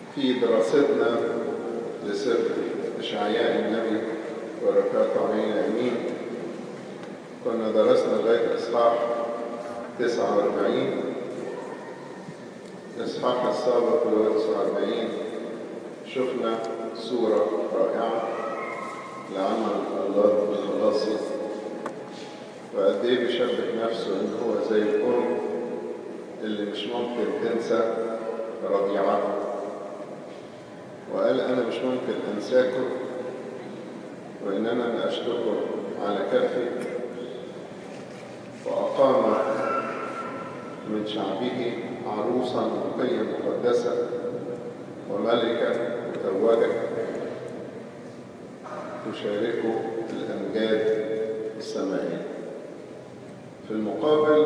في دراستنا لسفر إشعياء النبي وركاته علينا أمين كنا درسنا لغاية إصحاح 49 الإصحاح السابق اللي هو 49 شفنا صورة رائعة لعمل الله بخلاصه وقد إيه بيشبه نفسه إن هو زي الأم اللي مش ممكن تنسى رضيعها وقال أنا مش ممكن أنساكم وإنما أنا أشتكر على كفي وأقام من شعبه عروسا نقية مقدسة وملكة متوجة تشاركه الأمجاد السمائية في المقابل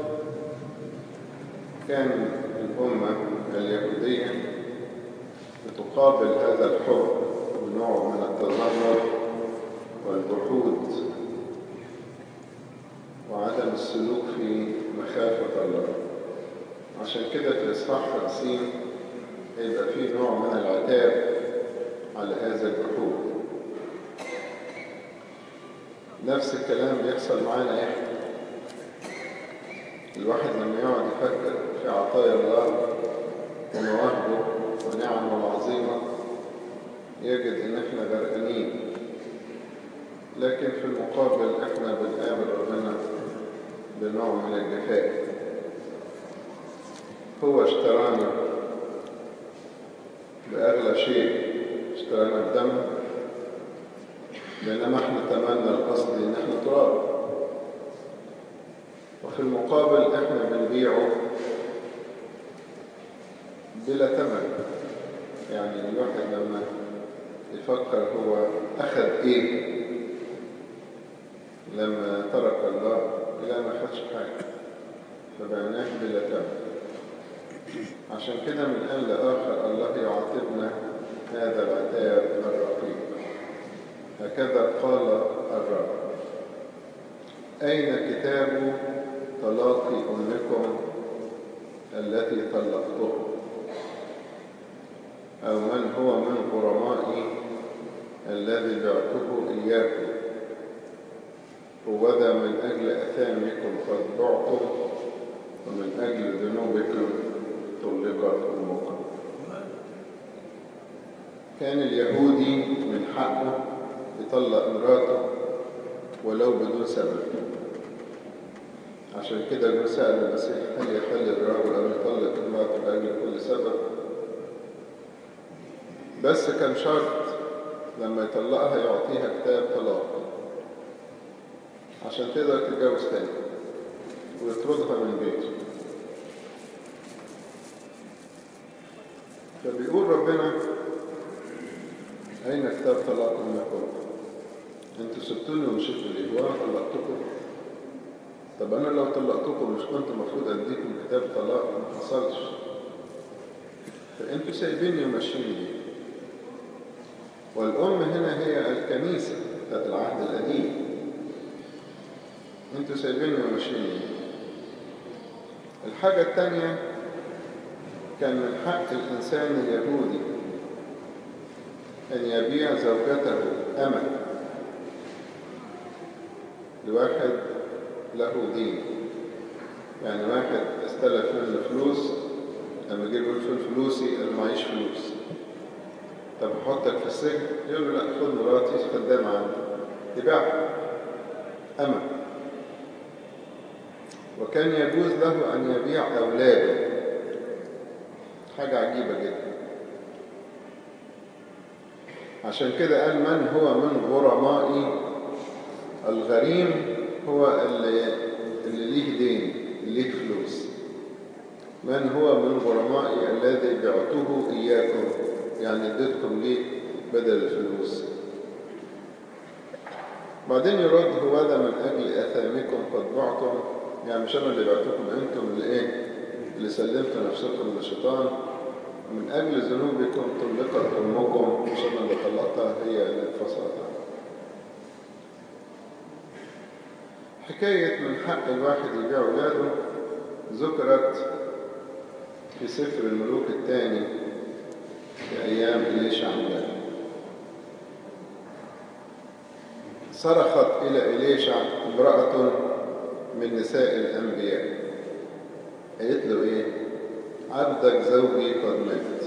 كان الأمة اليهودية بتقابل هذا الحب بنوع من التذمر والجحود وعدم السلوك في مخافة الله عشان كده في إصحاح 50 هيبقى فيه نوع من العتاب على هذا الجحود نفس الكلام بيحصل معانا احنا الواحد لما يقعد يفكر في عطايا الله ومواهبه ونعمه العظيمة يجد ان احنا غرقانين لكن في المقابل احنا بنقابل ربنا بنوع من الجفاء هو اشترانا بأغلى شيء اشترانا بدم بينما احنا تمنى الأصل ان احنا تراب وفي المقابل احنا بنبيعه بلا ثمن يعني الواحد لما يفكر هو أخذ إيه لما ترك الله لا ما أخذش حاجة فبعناه بلا ثمن عشان كده من آن لآخر الله يعاتبنا هذا العتاب الرقيق هكذا قال الرب أين كتاب طلاق أمكم التي طلقتم أو من هو من غرمائي الذي بعته إياكم هوذا من أجل أثامكم قد بعتم ومن أجل ذنوبكم طلقت أمكم كان اليهودي من حقه يطلق مراته ولو بدون سبب عشان كده الرسول سأل المسيح هل يحل الرجل أن يطلق امرأته لأجل كل سبب بس كان شرط لما يطلقها يعطيها كتاب طلاق عشان تقدر تتجوز تاني ويطردها من بيته فبيقول ربنا أين كتاب طلاق أمكم انتوا سبتوني ومشيتوا ليه وانا طلقتكم طب انا لو طلقتكم مش كنت المفروض اديكم كتاب طلاق ما حصلش فانتوا سايبيني وماشيين ليه والام هنا هي الكنيسه بتاعت العهد القديم انتوا سايبيني وماشيين ليه الحاجه الثانيه كان من حق الانسان اليهودي ان يبيع زوجته امل لواحد له دين يعني واحد استلف منه فلوس لما يجي يقول فين فلوسي انا معيش فلوس طب احطك في السجن يقول له لا خد مراتي خدامة عندي يبيعها أما وكان يجوز له أن يبيع أولاده حاجة عجيبة جدا عشان كده قال من هو من غرمائي الغريم هو اللي, اللي ليه دين اللي ليه فلوس من هو من غرمائي الذي بعته إياكم يعني اديتكم ليه بدل الفلوس بعدين يرد هو هذا من أجل أثامكم قد بعتم يعني مش أنا اللي بعتكم أنتم اللي إيه اللي سلمتوا نفسكم للشيطان ومن أجل ذنوبكم طلقت أمكم مش أنا اللي طلقتها هي اللي انفصلت حكاية من حق الواحد يبيع ولاده ذكرت في سفر الملوك الثاني في أيام إليشع الملك صرخت إلى إليشع امرأة من نساء الأنبياء قالت له إيه عبدك زوجي قد مات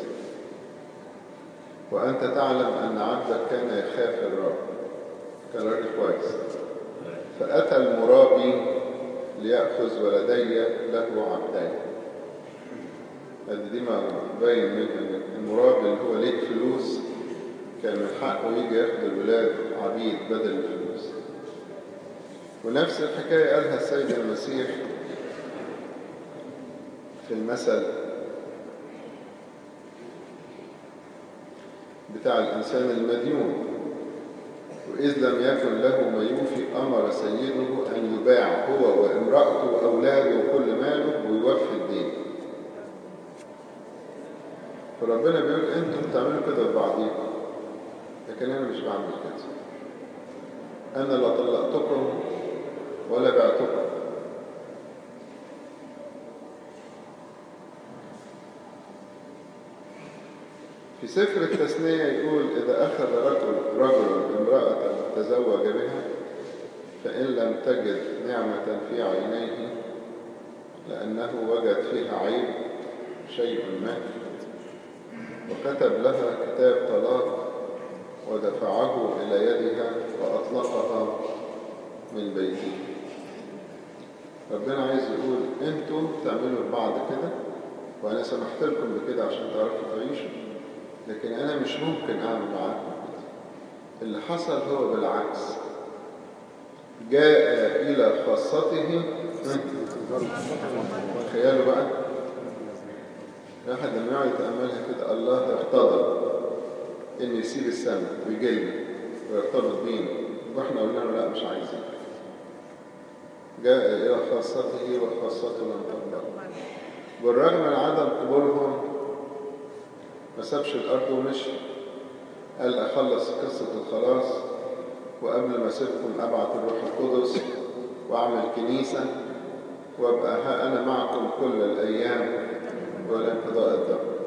وأنت تعلم أن عبدك كان يخاف الرب كان راجل كويس فأتى المرابي ليأخذ ولدي له عبدين هذه دي ما باين منها المرابي اللي هو ليك فلوس كان من حقه يجي ياخد الولاد عبيد بدل الفلوس ونفس الحكاية قالها السيد المسيح في المثل بتاع الإنسان المديون وإذ لم يكن له ما يوفي أمر سيده أن يباع هو وامرأته وأولاده وكل ماله ويوفي الدين فربنا بيقول أنتم بتعملوا كده ببعضيكم لكن أنا مش بعمل كده أنا لا طلقتكم ولا بعتكم في سفر التثنية يقول إذا أخذ رجل رجل امرأة تزوج بها فإن لم تجد نعمة في عينيه لأنه وجد فيها عيب شيء ما وكتب لها كتاب طلاق ودفعه إلى يدها وأطلقها من بيته ربنا عايز يقول انتوا تعملوا لبعض كده وانا سمحت لكم بكده عشان تعرفوا تعيشوا لكن انا مش ممكن اعمل معاكم كده اللي حصل هو بالعكس جاء الى خاصته تخيلوا بقى الواحد لما يقعد يتاملها كده الله ارتضى ان يسيب السماء ويجي ويرتبط بينا واحنا قلنا له لا مش عايزين جاء إلى خاصته وخاصته لم تقبل بالرغم من عدم قبولهم ما سابش الأرض ومشي قال أخلص قصة الخلاص وقبل ما أسيبكم أبعت الروح القدس وأعمل كنيسة وأبقى ها أنا معكم كل الأيام ولا انقضاء الدهر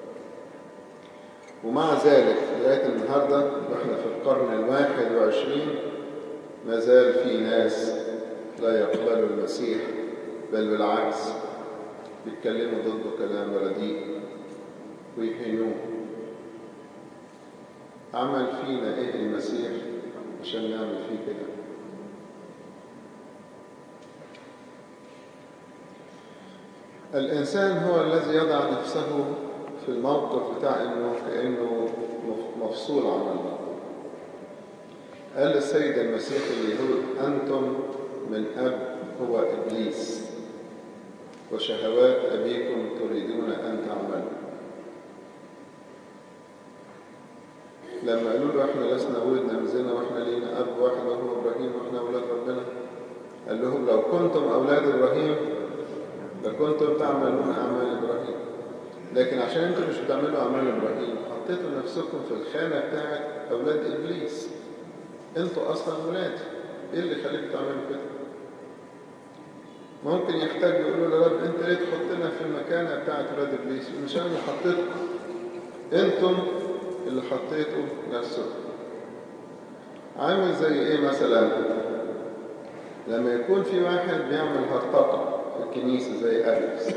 ومع ذلك لغاية النهاردة وإحنا في القرن الواحد وعشرين ما زال في ناس لا يقبلوا المسيح بل بالعكس بيتكلموا ضده كلام رديء ويهينوه عمل فينا ايه المسيح عشان نعمل فيه كده الإنسان هو الذي يضع نفسه في الموقف بتاع إنه كأنه مفصول عن الله قال السيد المسيح اليهود أنتم من أب هو إبليس وشهوات أبيكم تريدون أن تعملوا لما قالوا له احنا لسنا ولدنا من زنا واحنا لينا أب واحد وهو إبراهيم واحنا أولاد ربنا قال لهم لو كنتم أولاد إبراهيم لكنتم تعملون أعمال إبراهيم لكن عشان انتم مش بتعملوا أعمال إبراهيم حطيتوا نفسكم في الخانة بتاعت أولاد إبليس انتوا أصلا ولاد ايه اللي خليكم تعملوا كده ممكن يحتاج يقولوا له رب انت ليه تحطنا في المكانة بتاعت ولاد ابليس مش انا اللي حطيتكم انتم اللي حطيتوا نفسكم عامل زي ايه مثلا لما يكون في واحد بيعمل هرطقة في الكنيسة زي أليكس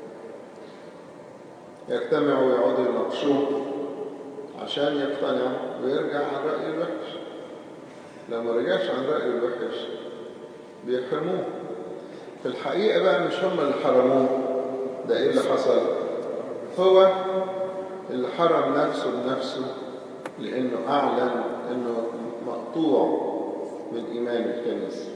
يجتمعوا ويقعدوا يناقشوه عشان يقتنع ويرجع عن رأيه الوحش لو ما رجعش عن رأيه الوحش بيحرموه في الحقيقة بقى مش هم اللي حرموه ده ايه اللي حصل هو اللي حرم نفسه بنفسه لانه اعلن انه مقطوع من ايمان الكنيسة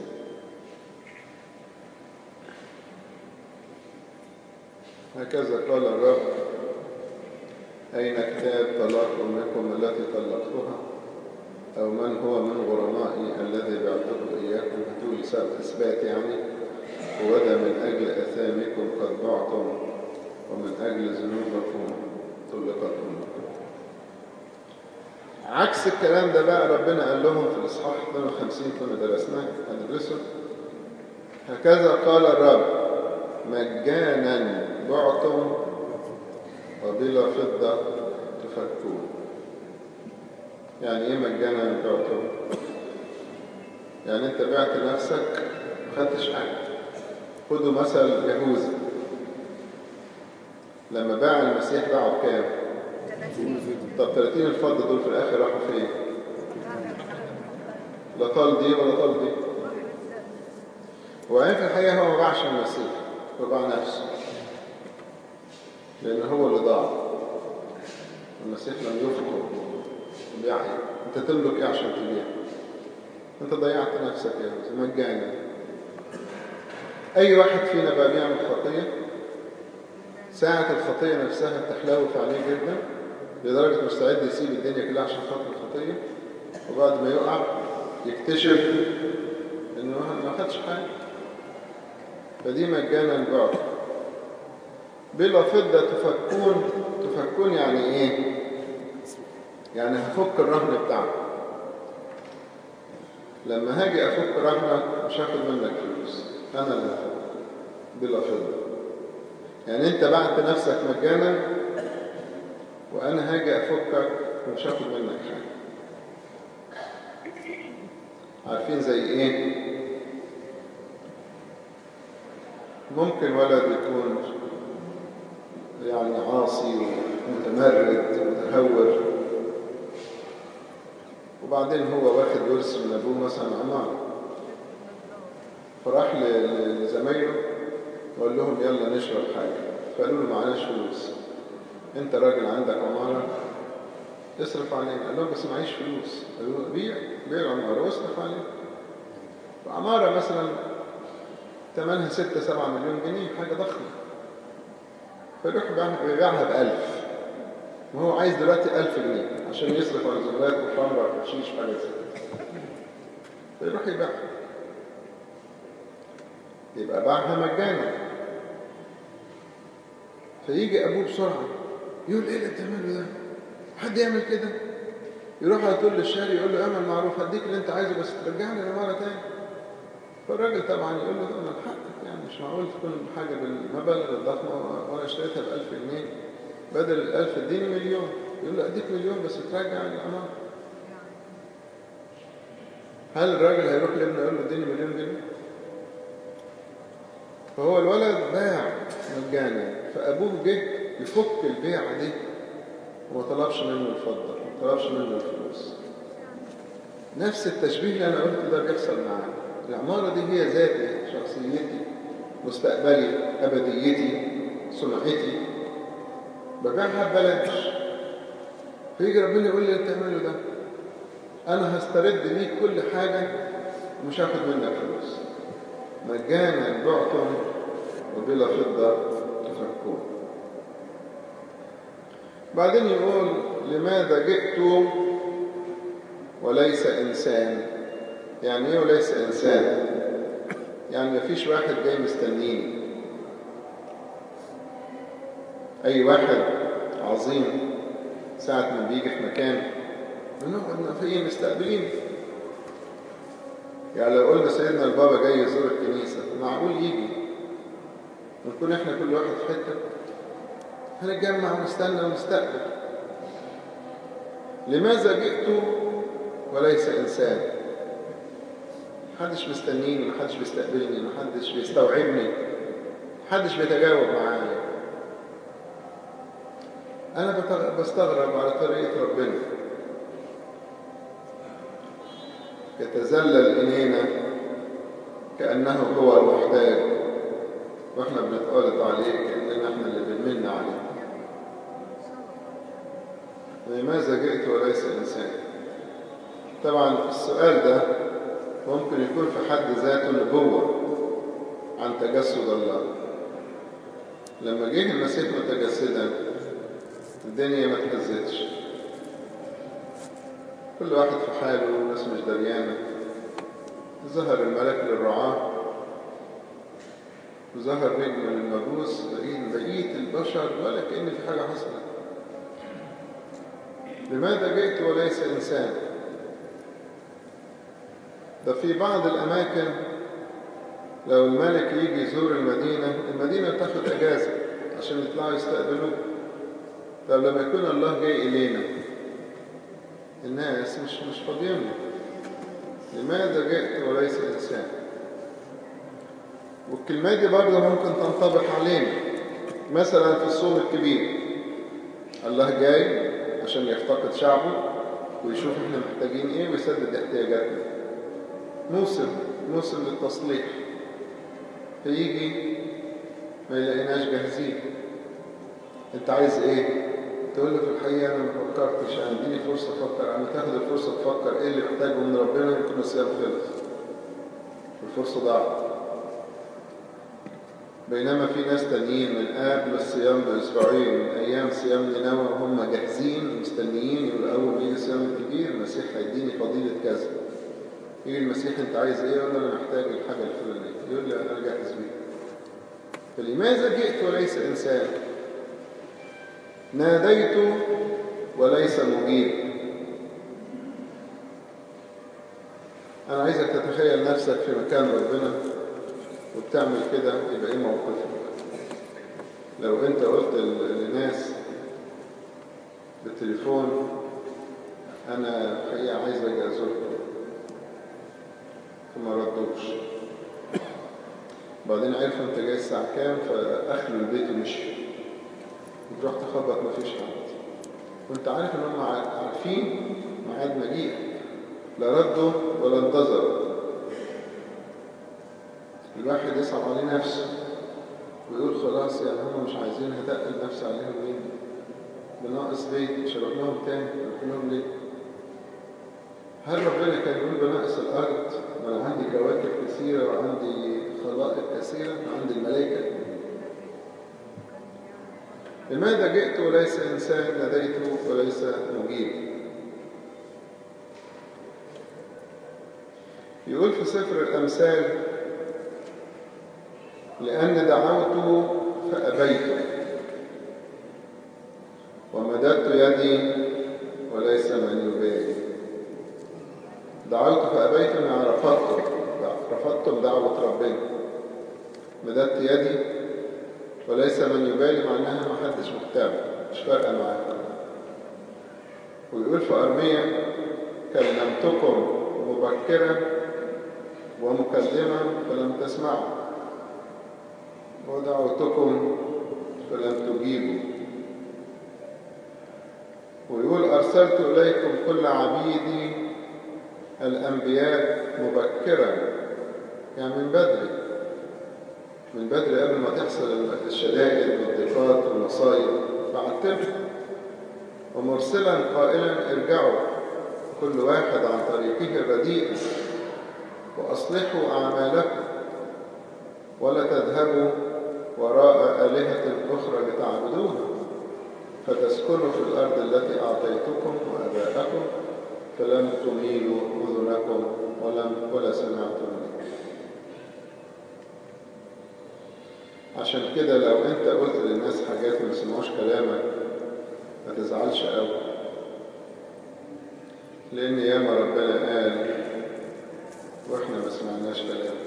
هكذا قال الرب أين كتاب طلاق أمكم التي طلقتها أو من هو من غرمائي الذي بعته إياكم هاتوا سبب إثبات يعني وده من أجل أثامكم قد بعتم ومن أجل ذنوبكم طلقتم عكس الكلام ده بقى ربنا قال لهم في الإصحاح 52 كنا درسناه هندرسه هكذا قال الرب مجانا بعتم وبلا فضة تفكون يعني ايه مجانا بعته يعني انت بعت نفسك ما خدتش حاجه خدوا مثل يهوذا لما باع المسيح باعه بكام طب 30 الفضة دول في الاخر راحوا فين لا طال دي ولا طال دي وبعدين في الحقيقه هو ما باعش المسيح هو باع نفسه لان هو اللي ضاع المسيح لم يفقر بيع انت تملك ايه عشان تبيع انت ضيعت نفسك يا يهوذا مجانا اي واحد فينا بقى بيعمل خطيه ساعة الخطية نفسها تحلوف عليه جدا لدرجة مستعد يسيب الدنيا كلها عشان خاطر الخطية وبعد ما يقع يكتشف انه ما خدش حاجة فدي مجانا بعد بلا فضة تفكون تفكون يعني ايه يعني هفك الرهن بتاعك لما هاجي افك رهنك مش هاخد منك فلوس انا اللي هفك بلا فضة يعني انت بعت نفسك مجانا وانا هاجي افكك ومش هاخد منك حاجه عارفين زي ايه ممكن ولد يكون يعني عاصي ومتمرد ومتهور وبعدين هو واخد ورث من ابوه مثلا عماره فراح لزمايله وقال لهم يلا نشرب حاجة فقالوا له معناش فلوس انت راجل عندك عمارة اصرف علينا قال لهم بس معيش فلوس قالوا له بيع بيع العمارة واصرف علينا عمارة مثلا ثمنها ستة سبعة مليون جنيه حاجة ضخمة فيروح بيبيعها بألف وهو عايز دلوقتي ألف جنيه عشان يصرف على زملات وخمرة وحشيش حاجة زي كده فيروح يبيعها يبقى باعها مجانا فيجي ابوه بسرعه يقول ايه اللي بتعمله ده حد يعمل كده يروح على طول للشاري يقول له اعمل معروف هديك اللي انت عايزه بس ترجعني العماره تاني فالراجل طبعا يقول له ده من حقك يعني مش معقول تكون حاجه بالمبالغ الضخمه وانا اشتريتها ب 1000 جنيه بدل ال 1000 اديني مليون يقول له اديك مليون بس ترجع العماره هل الراجل هيروح لابنه يقول له اديني مليون جنيه فهو الولد باع مجانا فأبوه جه يفك البيعة دي وما طلبش منه الفضة ما طلبش منه الفلوس نفس التشبيه اللي أنا قلته ده بيحصل معانا العمارة دي هي ذاتي شخصيتي مستقبلي أبديتي سمعتي ببيعها ببلاش فيجي ربنا يقول لي انت تعمله ده انا هسترد ليك كل حاجة ومش هاخد منك فلوس مجانا بعتم وبلا فضة تفكون بعدين يقول لماذا جئت وليس إنسان يعني ايه وليس إنسان يعني مفيش واحد جاي مستنيني أي واحد عظيم ساعة ما بيجي في مكان بنقعد نقفين مستقبلين يعني لو قلنا سيدنا البابا جاي يزور الكنيسة معقول يجي ونكون احنا كل واحد في حتة هنتجمع ونستنى ونستقبل لماذا جئت وليس إنسان محدش مستنيني محدش بيستقبلني محدش بيستوعبني محدش بيتجاوب معايا أنا بستغرب على طريقة ربنا يتذلل إلينا كأنه هو المحتاج وإحنا بنتقلط عليه كأننا إحنا اللي بنمن عليه لماذا جئت وليس إنسان طبعا السؤال ده ممكن يكون في حد ذاته نبوة عن تجسد الله لما جه المسيح متجسدا الدنيا ما تهزتش كل واحد في حاله والناس مش دريانة ظهر الملك للرعاة وظهر نجم للمجوس بقية بقية البشر ولا كأن في حاجة حصلت لماذا جئت وليس إنسان ده في بعض الأماكن لو الملك يجي يزور المدينة المدينة تاخد أجازة عشان يطلعوا يستقبلوه طب لما يكون الله جاي إلينا الناس مش مش فاضيين له. لماذا جئت وليس إنسان والكلمات دي برضه ممكن تنطبق علينا مثلا في الصوم الكبير الله جاي عشان يفتقد شعبه ويشوف احنا محتاجين ايه ويسدد احتياجاتنا موسم موسم للتصليح فيجي ما يلاقيناش جاهزين انت عايز ايه تقول له في الحقيقه انا ما فكرتش اديني فرصه افكر انا تاخد الفرصه تفكر ايه اللي محتاجه من ربنا يكون الصيام خلص الفرصه ضاعت بينما في ناس تانيين من قبل الصيام باسبوعين من ايام صيام نينوى وهم جاهزين مستنيين يقول اول ما يجي الصيام الكبير المسيح هيديني فضيله كذا يجي المسيح انت عايز ايه يقول له انا محتاج الحاجه الفلانيه يقول لي انا جاهز بيها فلماذا جئت وليس انسان ناديت وليس مجيب انا عايزك تتخيل نفسك في مكان ربنا وبتعمل كده يبقى ايه موقفك لو انت قلت لناس بالتليفون انا الحقيقه عايز اجي ازوركم فما ردوش بعدين عرفوا انت جاي الساعه كام فاخلوا البيت ومشوا وتروح تخبط مفيش حد وانت عارف ان هم عارفين ميعاد مجيئك لا ردوا ولا انتظروا الواحد يصعب عليه نفسه ويقول خلاص يعني هم مش عايزين هتقل نفسي عليهم ليه بناقص بيت مش هروح لهم تاني هروح لهم ليه هل ربنا كان يقول بناقص الارض وانا عندي كواكب كثيره وعندي خلائق كثيره وعندي الملائكه لماذا جئت وليس انسان ناديت وليس مجيب يقول في سفر الامثال لأن دعوت فأبيت ومددت يدي وليس من يبالي دعوت فأبيت يعني رفضت رفضت دعوة ربنا مددت يدي وليس من يبالي معناها ما حدش مهتم مش فارقة معاه ويقول في أرمية كلمتكم مبكرا ومكلما فلم تسمعوا ودعوتكم فلم تجيبوا ويقول أرسلت إليكم كل عبيدي الأنبياء مبكرا يعني من بدري من بدري قبل ما تحصل الشدائد والضيقات والمصايب بعتبه ومرسلا قائلا ارجعوا كل واحد عن طريقه الرديء وأصلحوا أعمالكم ولا تذهبوا وراء آلهة أخرى لتعبدوها فتسكنوا في الأرض التي أعطيتكم وأباءكم فلم تميلوا أذنكم ولم ولا سمعتم عشان كده لو أنت قلت للناس حاجات ما يسمعوش كلامك ما تزعلش قوي لأن ياما ربنا قال وإحنا ما سمعناش كلامه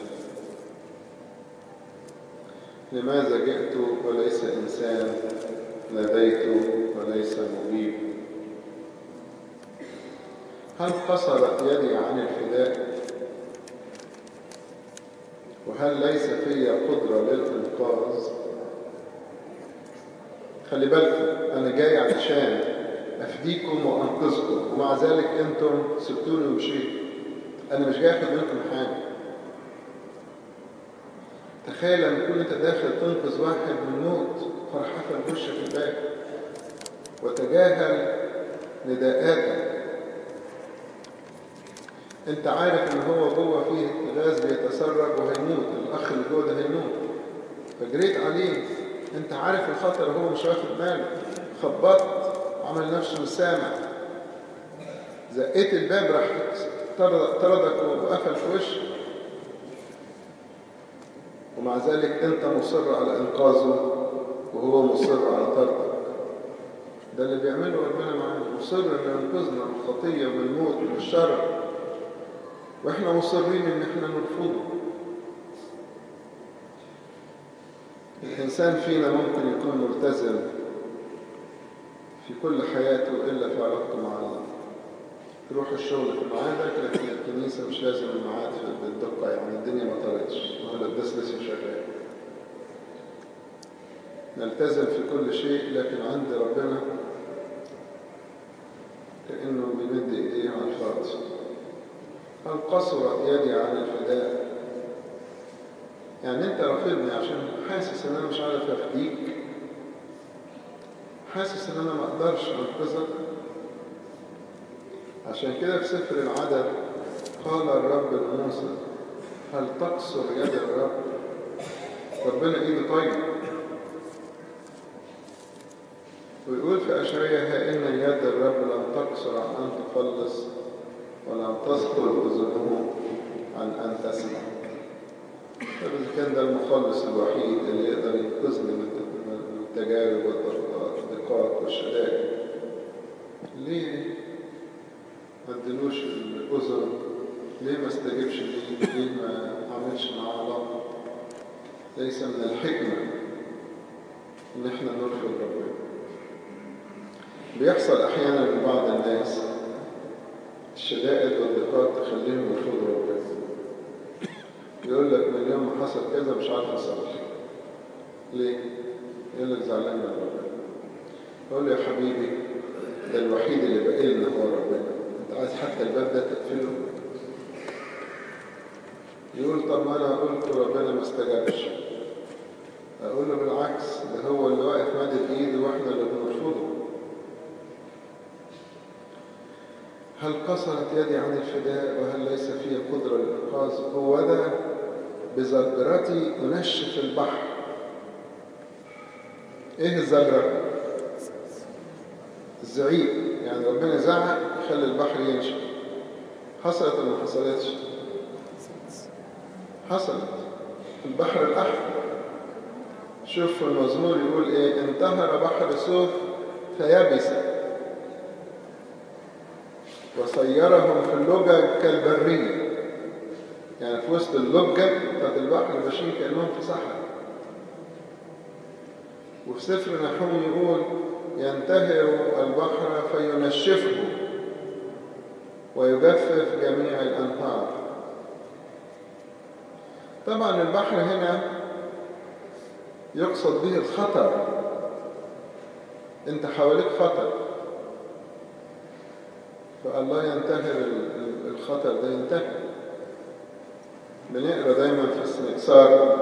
لماذا جئت وليس إنسان ناديت وليس مجيب هل قصرت يدي عن الفداء وهل ليس في قدرة للإنقاذ خلي بالكم أنا جاي علشان أفديكم وأنقذكم ومع ذلك أنتم سبتوني ومشيتوا أنا مش جاي أخذ منكم حاجة تخيل لما تكون انت داخل تنقذ واحد من الموت فرحة تخش في الباب وتجاهل نداءاتك انت عارف ان هو جوه فيه غاز بيتسرب وهيموت الاخ اللي جوه ده هيموت فجريت عليه انت عارف الخطر هو مش واخد باله خبطت عمل نفسه مش سامع زقيت الباب راح طردك وقفل في وشك ومع ذلك أنت مصر على إنقاذه وهو مصر على طردك ده اللي بيعمله ربنا معانا مصر إنه ينقذنا من الخطية ومن الموت ومن الشر وإحنا مصرين إن إحنا نرفضه الإنسان فينا ممكن يكون ملتزم في كل حياته إلا في علاقته مع الله تروح الشغل في ميعادك لكن الكنيسة مش لازم الميعاد بالدقة يعني الدنيا ما طارتش ولا الدس لسه شغال نلتزم في كل شيء لكن عند ربنا كأنه بيمد إيديه على الفرد هل قصرت يدي عن الفداء يعني أنت رافضني عشان حاسس إن أنا مش عارف أفديك حاسس إن أنا ما أقدرش أنقذك عشان كده في سفر العدد قال الرب لموسى هل تقصر يد الرب ربنا ايده طيب ويقول في أشعية ها إن يد الرب لم تقصر عن أن تخلص ولم تسقط أذنه عن أن تسمع طب إذا كان ده المخلص الوحيد اللي يقدر ينقذني من التجارب والضيقات والشدائد ليه ما ادلوش الأذن ليه ما استجبش ليه ليه ما عملش معاه علاقة ليس من الحكمة إن إحنا نرفض ربنا بيحصل أحيانا لبعض الناس الشدائد والضيقات تخليهم يرفضوا ربنا يقول لك من يوم ما حصل كذا مش عارف أصلي ليه؟ يقول لك زعلان من ربنا أقول له يا حبيبي ده الوحيد اللي باقي لنا هو ربنا انت عايز حتى الباب ده تقفله يقول طب ما انا قلت ربنا ما استجابش اقول له بالعكس ده هو اللي واقف مادد ايده واحنا اللي بنرفضه هل قصرت يدي عن الفداء وهل ليس في قدرة للإنقاذ هو ده بزجرتي أنشف البحر إيه الزجرة؟ الزعيق يعني ربنا زعق يخلي البحر ينشف حصلت ولا ما حصلتش؟ حصلت البحر الأحمر شوف المزمور يقول إيه انتهر بحر سوف فيبس وصيرهم في اللجج كالبرية يعني في وسط اللجة بتاعت البحر ماشيين كأنهم في صحراء وفي سفر نحوم يقول ينتهر البحر فينشفه ويجفف جميع الأنهار طبعا البحر هنا يقصد به الخطر انت حواليك خطر فالله ينتهر الخطر ده ينتهي بنقرا دايما في السنكسار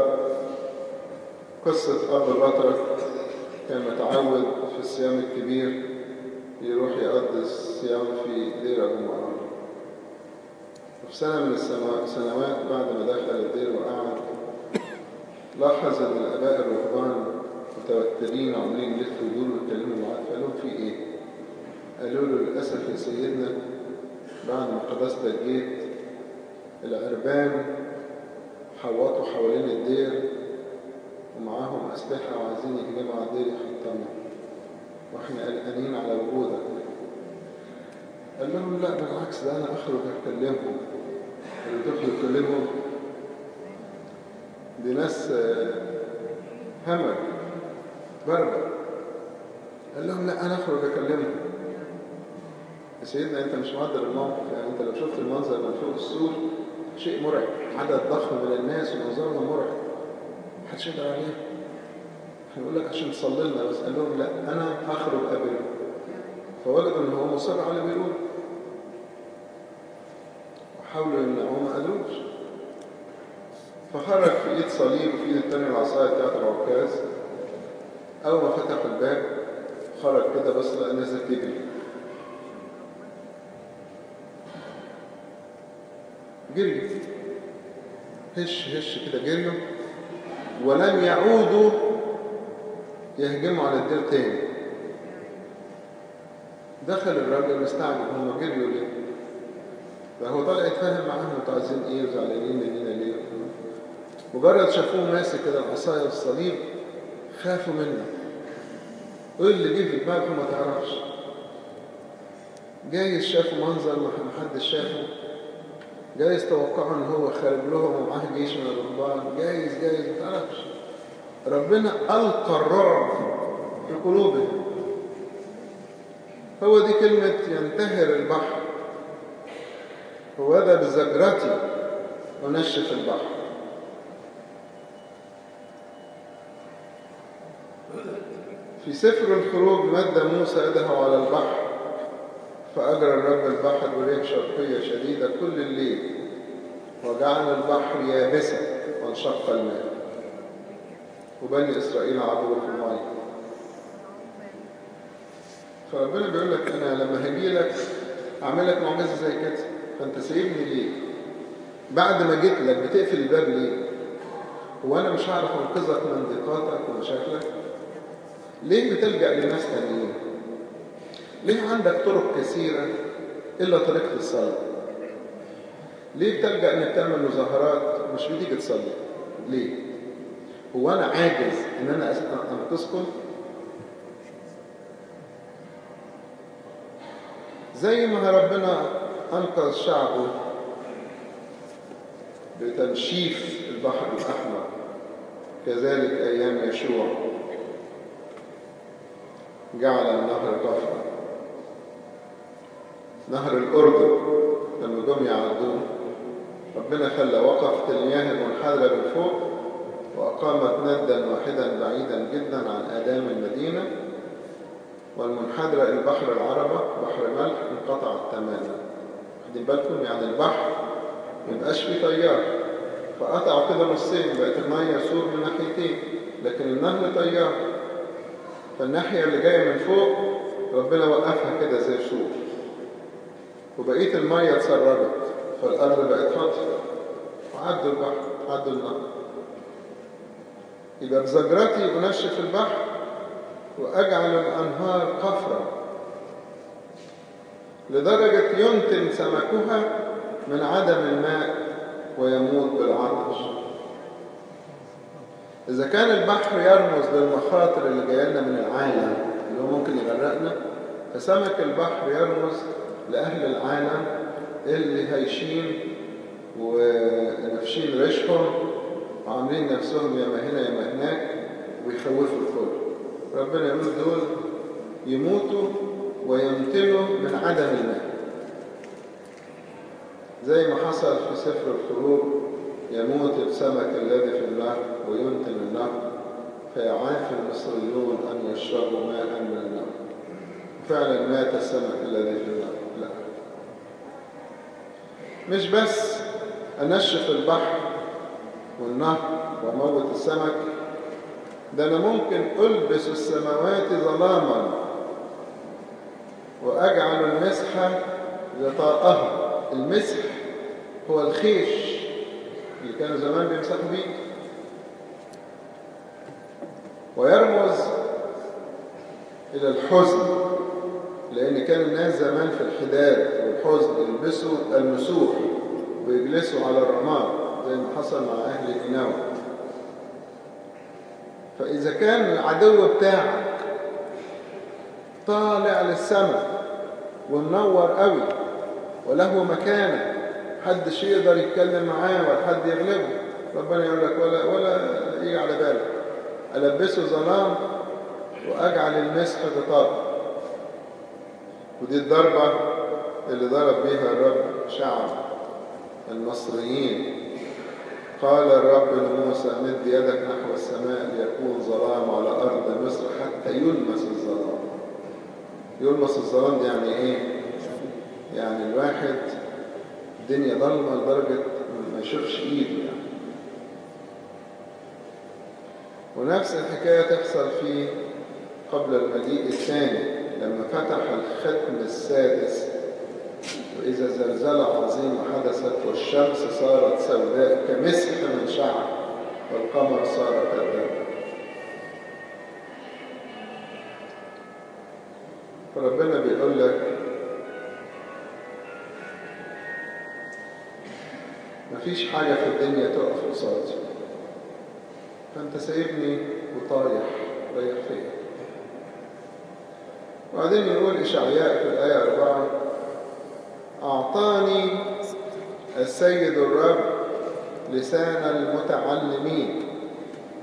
قصة أب البطرك كان متعود في الصيام الكبير يروح يقضي الصيام في دير أبو معمر وفي سنة من السنوات بعد ما دخل الدير وقعد لاحظ ان الاباء الرهبان متوترين وعمالين يلفوا يدوروا ويتكلموا معاه فقال لهم في ايه؟ قالوا له للاسف يا سيدنا بعد ما قداستك جيت العربان حوطوا حوالين الدير ومعاهم اسلحه وعايزين يهجموا على الدير يحطموا واحنا قلقانين على وجودك قال لهم لا بالعكس ده انا اخرج اكلمهم اللي تخرج تكلمهم دي ناس همج بربر قال لهم لا انا اخرج اكلمهم يا سيدنا انت مش مقدر الموقف يعني انت لو شفت المنظر من فوق السور شيء مرعب عدد ضخم من الناس ومنظرهم مرعب محدش يقدر عليه هنقول لك عشان تصلي لنا بس قال لهم لا انا هخرج قبلهم فوجدوا ان هو مصر على اللي بيقول وحاولوا يمنعوه ما قدروش فخرج في ايد صليب وفي ايد التانية العصاية بتاعت العكاز أول ما فتح الباب خرج كده بس لقى نزل تجري جري هش هش كده جريوا ولم يعودوا يهجموا على الدير تاني دخل الراجل مستعجب هم جريوا ليه فهو طالع يتفاهم معاهم انتوا عايزين ايه وزعلانين مننا ليه مجرد شافوه ماسك كده العصايه والصليب خافوا منه ايه اللي جه في دماغهم ما تعرفش جايز شافوا منظر ما حدش شافه جايز توقعوا ان هو خارج لهم ومعاه جيش من الرهبان جايز جايز ما تعرفش ربنا القى الرعب في قلوبهم هو دي كلمة ينتهر البحر هو ده بزجرتي ونشف البحر في سفر الخروج مد موسى يده على البحر فأجرى الرب البحر بريح شرقية شديدة كل الليل وجعل البحر يابسا وانشق الماء وبني إسرائيل عبروا في الماء فربنا بيقول لك أنا لما هجي لك أعمل لك معجزة زي كده فأنت سايبني ليه؟ بعد ما جيت لك بتقفل الباب ليه؟ هو أنا مش هعرف أنقذك من ضيقاتك ومشاكلك؟ ليه بتلجأ لناس تانيين؟ ليه عندك طرق كثيرة إلا طريقة الصلاة؟ ليه بتلجأ إنك تعمل مظاهرات مش بتيجي تصلي؟ ليه؟ هو أنا عاجز إن أنا أنقذكم؟ زي ما ربنا أنقذ شعبه بتنشيف البحر الأحمر كذلك أيام يشوع جعل النهر طفرا نهر الأردن لما جم يعدوه ربنا خلى وقفت المياه المنحدرة من فوق وأقامت ندا واحدا بعيدا جدا عن آدام المدينة والمنحدرة البحر العربة بحر ملح انقطعت تماما واخدين بالكم يعني البحر ميبقاش فيه تيار فقطعوا كده نصين بقت المية سور من ناحيتين لكن النهر تيار فالناحية اللي جاية من فوق ربنا وقفها كده زي سور وبقية المية اتسربت فالأرض بقت فاضية وعدوا البحر عدوا النهر يبقى بزجرتي أنشف البحر وأجعل الأنهار قفرا لدرجة ينتن سمكها من عدم الماء ويموت بالعطش إذا كان البحر يرمز للمخاطر اللي جاية لنا من العالم اللي هو ممكن يغرقنا فسمك البحر يرمز لأهل العالم اللي هايشين ونفشين ريشهم وعاملين نفسهم يا ما هنا يا ما هناك ويخوفوا الكل ربنا يقول دول يموتوا ويمتنوا من عدم الماء زي ما حصل في سفر الخروج يموت السمك الذي في النهر وينتن النهر فيعاف المصريون أن يشربوا ماء من النهر فعلا مات السمك الذي في النهر لا مش بس أنشف البحر والنهر وأموت السمك ده أنا ممكن ألبس السماوات ظلاما وأجعل المسح غطاءها المسح هو الخيش اللي كانوا زمان بيمسحوا بيه ويرمز إلى الحزن لأن كان الناس زمان في الحداد والحزن يلبسوا المسوح ويجلسوا على الرماد زي ما حصل مع أهل نينوى فإذا كان العدو بتاعك طالع للسماء ومنور قوي وله مكانة حدش يقدر يتكلم معاه ولا حد يغلبه ربنا يقول لك ولا ولا يجي على بالك ألبسه ظلام وأجعل المسح غطاء ودي الضربة اللي ضرب بيها الرب شعب المصريين قال الرب لموسى مد يدك نحو السماء ليكون ظلام على أرض مصر حتى يلمس الظلام يلمس الظلام دي يعني إيه؟ يعني الواحد الدنيا ضلمة لدرجة ما يشوفش إيده يعني ونفس الحكاية تحصل في قبل المجيء الثاني لما فتح الختم السادس وإذا زلزلة عظيمة حدثت والشمس صارت سوداء كمسح من شعر والقمر صار كالدم فربنا بيقول لك مفيش حاجة في الدنيا تقف قصادي فأنت سايبني وطايح رايح فين وبعدين يقول إشعياء في الآية أربعة أعطاني السيد الرب لسان المتعلمين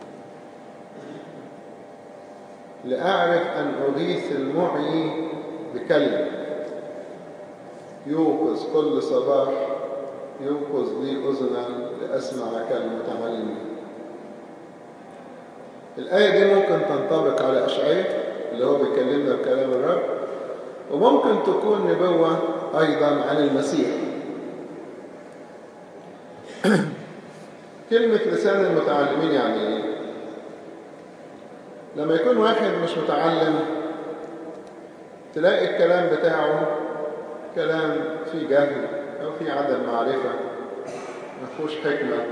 لأعرف أن أغيث المعي بكلمة يوقظ كل صباح يوقظ لي أذنا لأسمع كلمة متعلمين الآية دي ممكن تنطبق على أشعية اللي هو بيكلمنا بكلام الرب وممكن تكون نبوة أيضا عن المسيح كلمة لسان المتعلمين يعني إيه؟ لما يكون واحد مش متعلم تلاقي الكلام بتاعه كلام فيه جهل أو فيه عدم معرفة ما فيهوش حكمة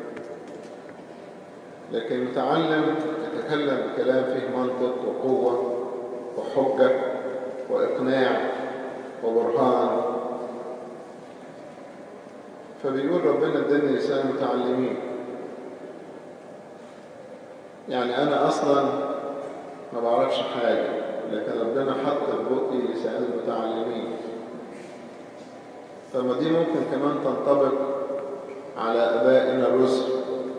لكن المتعلم يتكلم بكلام فيه منطق وقوة وحجة وإقناع وبرهان فبيقول ربنا اداني لسان متعلمين يعني أنا أصلا ما بعرفش حاجة لكن ربنا حط في بقي لسان المتعلمين فما دي ممكن كمان تنطبق على أبائنا الرسل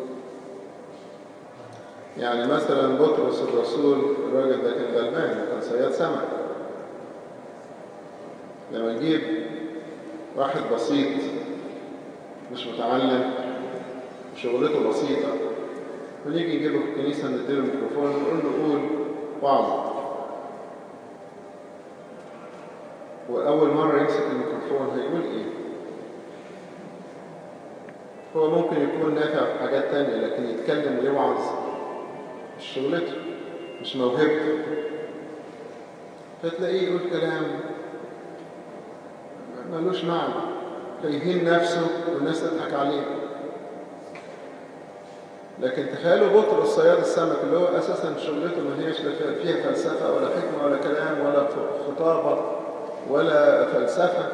يعني مثلا بطرس الرسول الراجل ده كان غلبان كان صياد سمك لما نجيب واحد بسيط مش متعلم شغلته بسيطة ونيجي نجيبه في الكنيسة نديله الميكروفون ونقول له قول وعظ وأول مرة يمسك الميكروفون هيقول إيه؟ هو ممكن يكون نافع في حاجات تانية لكن يتكلم ويوعظ مش شغلته مش موهبته فتلاقيه يقول كلام ملوش معنى فيهين نفسه والناس تضحك عليه لكن تخيلوا بطرس صياد السمك اللي هو اساسا شغلته ما هيش فيها فلسفه ولا حكمه ولا كلام ولا خطابه ولا فلسفه